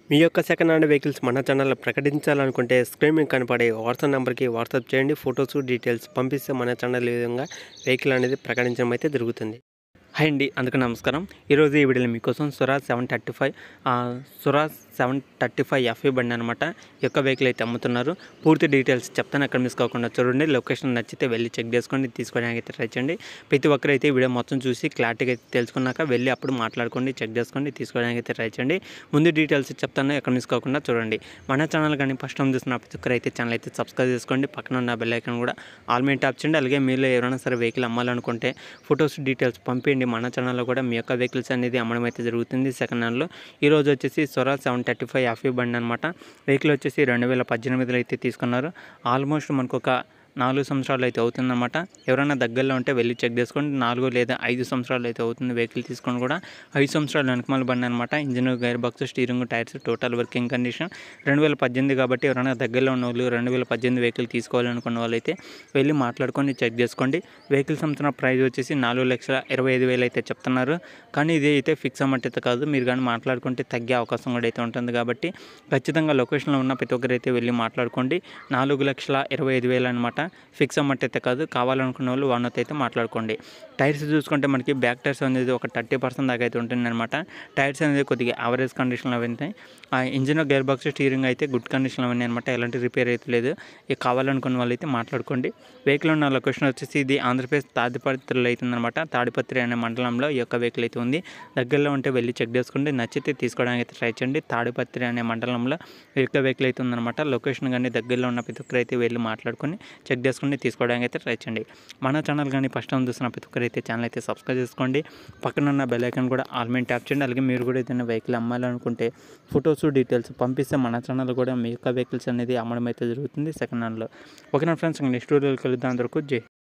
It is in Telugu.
మీ యొక్క సెకండ్ హ్యాండ్ వెహికల్స్ మన ఛానల్లో ప్రకటించాలనుకుంటే స్క్రీన్ మీద కనపడే వాట్సాప్ నెంబర్కి వాట్సాప్ చేయండి ఫొటోస్ డీటెయిల్స్ పంపిస్తే మన ఛానల్ ఈ విధంగా వెహికల్ అనేది ప్రకటించడం అయితే జరుగుతుంది హాయ్ అండి అందుకు నమస్కారం ఈరోజు ఈ వీడియోలో మీకోసం Swaraj seven thirty five Swaraj seven thirty five FE బండి అనమాట ఈ యొక్క వెహికల్ అయితే అమ్ముతున్నారు పూర్తి డీటెయిల్స్ చెప్తాను అక్కడ మిస్ కాకుండా చూడండి లొకేషన్ నచ్చితే వెళ్ళి చెక్ చేసుకోండి తీసుకోవడానికి అయితే ట్రై చేయండి ప్రతి ఒక్కరైతే ఈ వీడియో మొత్తం చూసి క్లారిటీగా అయితే తెలుసుకున్నాక వెళ్ళి అప్పుడు మాట్లాడుకోండి చెక్ చేసుకోండి తీసుకోవడానికి అయితే ట్రై చేయండి ముందు డీటెయిల్స్ చెప్తాను ఎక్కడ మిస్ కాకుండా చూడండి మన ఛానల్ కానీ ఫస్ట్ టైం చూసిన ప్రతి ఒక్కరైతే ఛానల్ అయితే సబ్స్క్రైబ్ చేసుకోండి పక్కన ఉన్న బెల్ ఐకాన్ కూడా ఆల్ మీద ట్యాప్ చేయండి అలాగే మీలో ఎవరైనా సరే వెహికల్ అమ్మాలనుకుంటే ఫొటోస్ డీటెయిల్స్ పంపించండి మన ఛానల్లో కూడా మీ యొక్క వెహికల్స్ అనేది అమ్మడం అయితే జరుగుతుంది సెకండ్ హ్యాండ్లో ఈ రోజు వచ్చేసి Swaraj seven thirty five FE బండి అనమాట వెహికల్ వచ్చేసి రెండు వేల పద్దెనిమిదిలో అయితే తీసుకున్నారు ఆల్మోస్ట్ మనకు ఒక నాలుగు సంవత్సరాలు అయితే అవుతుందన్నమాట ఎవరైనా దగ్గరలో ఉంటే వెళ్ళి చెక్ చేసుకోండి నాలుగు లేదా ఐదు సంవత్సరాలు అయితే అవుతుంది వెహికల్ తీసుకొని కూడా ఐదు సంవత్సరాలు వెనకమాల బండి అనమాట engine gear box steering tyres total working condition రెండు వేల పద్దెనిమిది కాబట్టి ఎవరైనా దగ్గరలో ఉన్న వాళ్ళు రెండు వేల పద్దెనిమిది వెహికల్ తీసుకోవాలనుకున్న వాళ్ళైతే వెళ్ళి మాట్లాడుకొని చెక్ చేసుకోండి వెహికల్స్ అమ్ముతున్న ప్రైస్ వచ్చేసి నాలుగు లక్షల ఇరవై ఐదు వేలు అయితే చెప్తున్నారు కానీ ఇది అయితే ఫిక్స్ అమౌంట్ అయితే కాదు మీరు కానీ మాట్లాడుకుంటే తగ్గే అవకాశం కూడా అయితే ఉంటుంది కాబట్టి ఖచ్చితంగా లొకేషన్లో ఉన్న ప్రతి ఒక్కరు అయితే వెళ్ళి మాట్లాడుకోండి నాలుగు లక్షల ఇరవై ఐదు వేలు అనమాట ఫిక్స్ అమౌంట్ అయితే కాదు కావాలనుకున్న వాళ్ళు వన్ అయితే మాట్లాడుకోండి టైర్స్ చూసుకుంటే మనకి బ్యాక్ టైర్స్ అనేది ఒక థర్టీ పర్సెంట్ దాకా అయితే ఉంటుంది అనమాట టైర్స్ అనేది కొద్దిగా యావరేజ్ కండిషన్లో ఉంటాయి ఆ ఇంజిన్ గేర్ బాక్స్ స్టీరింగ్ అయితే గుడ్ కండిషన్లో ఉన్నాయి అనమాట ఎలాంటి రిపేర్ అయితే లేదు ఇక కావాలనుకున్న వాళ్ళు అయితే మాట్లాడుకోండి వెహికల్ ఉన్న లొకేషన్ వచ్చేసి ఇది ఆంధ్రప్రదేశ్ తాడిపత్రిలో అవుతుంది అనమాట తాడిపత్రి అనే మండలంలో ఈ యొక్క వెహికల్ అయితే ఉంది దగ్గరలో ఉంటే వెళ్ళి చెక్ చేసుకోండి నచ్చితే తీసుకోవడానికి అయితే ట్రై చేయండి తాడిపత్రి అనే మండలంలో ఈ యొక్క వెహికల్ అయితే ఉందన్నమాట లొకేషన్ కానీ దగ్గరలో ఉన్న ప్రతి ఒక్కరు అయితే వెళ్ళి మాట్లాడుకొని చెక్ చేసుకుని తీసుకోవడానికి అయితే ట్రై చేయండి మన ఛానల్ కానీ ఫస్ట్ టైం చూసిన ప్రతి ఒక్కరు అయితే ఛానల్ అయితే సబ్స్క్రైబ్ చేసుకోండి పక్కన ఉన్న బెల్ ఐకాన్ కూడా ఆల్మెంట్ ట్యాప్ చేయండి అలాగే మీరు కూడా ఏదైనా వెహికల్ అమ్మాలనుకుంటే ఫొటోస్ డీటెయిల్స్ పంపిస్తే మన ఛానల్ కూడా మీ యొక్క వెహికల్స్ అనేది అమ్మడం అయితే జరుగుతుంది సెకండ్ హ్యాండ్లో ఓకేనా ఫ్రెండ్స్ నెక్స్ట్ వీడియోలో కలుద్దాం అందరికీ జై